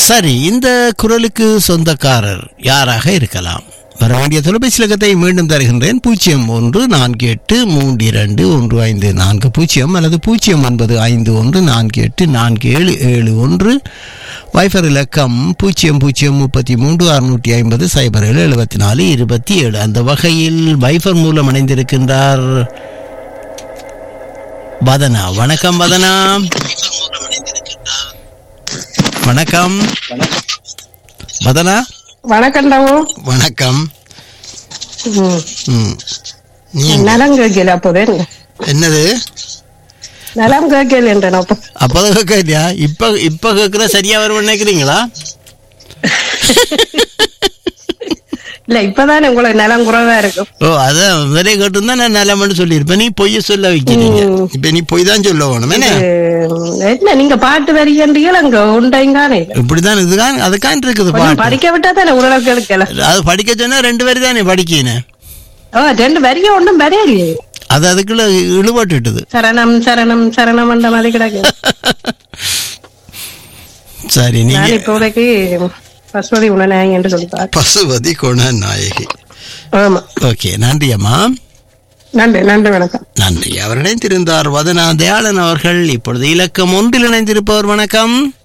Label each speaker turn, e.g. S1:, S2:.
S1: சரி இந்த குரலுக்கு சொந்தக்காரர் யாராக இருக்கலாம் வர வேண்டிய தொலைபேசி இலக்கத்தை மீண்டும் தருகின்றேன் பூஜ்ஜியம் ஒன்று நான்கு எட்டு மூன்று இரண்டு ஒன்று ஐந்து நான்கு பூஜ்ஜியம் அல்லது பூஜ்ஜியம் ஒன்பது ஐந்து ஒன்று நான்கு எட்டு நான்கு ஏழு ஏழு ஒன்று வைஃபர் இலக்கம் பூஜ்ஜியம் பூஜ்ஜியம் முப்பத்தி மூன்று அறுநூற்றி ஐம்பது சைபர் ஏழு எழுபத்தி நாலு இருபத்தி ஏழு அந்த வகையில் வைஃபர் மூலம் இணைந்திருக்கின்றார் வதனா வணக்கம் வதனா வணக்கம் வதனா
S2: வணக்கம்டாவோ
S1: வணக்கம்
S2: ம்.
S1: ம். நீ
S2: நலம் கேட்கல அப்போதே
S1: என்னது
S2: நலம் கேட்கல என்ற அப்போ
S1: அப்பதான் கேட்க இல்லையா இப்ப இப்ப கேட்கிற சரியா வரும் நினைக்கிறீங்களா
S2: இல்ல இப்பதானே உங்களுக்கு நலம் குறைவா இருக்கும்
S1: ஓ அதான் முதலே கேட்டிருந்தா நான் நிலமன்னு சொல்லியிருப்பேன் நீ பொய்ய சொல்ல வைக்கிறீங்க
S2: ம்.
S1: இப்ப நீ பொய் தான் சொல்ல வேணும் என்ன
S2: இது, என்ன நீங்க பாட்டு வரிகன்றீங்க அங்க உண்டைங்கானே
S1: இப்படிதான் இதுதான் அதுக்கான் இருக்குது
S2: கொஞ்சம்
S1: பாட்டு
S2: படிக்க விட்டா தானே உடலுக்கு எடுக்கல
S1: அது படிக்க சொன்னா ரெண்டு பேரும் தானே படிக்கணும்
S2: ஓ ரெண்டு வரிய ஒன்றும் வரையலையே
S1: அது அதுக்குள்ள இழுபட்டுட்டுது
S2: சரணம் சரணம் சரணம் அந்த மாதிரி கிடக்கு
S1: சரி நீங்க
S2: நான் இப்போதைக்கு பசுவதி உணநாயகி என்று சொல்லிப்பார்
S1: பசுபதி குணநாயகி
S2: ஆமா
S1: ஓகே நன்றி அம்மா
S2: நன்றி நன்றி வணக்கம்
S1: நன்றி அவர் இணைந்திருந்தார் வதனா தயாளன் அவர்கள் இப்பொழுது இலக்கம் ஒன்றில் இணைந்திருப்பவர் வணக்கம்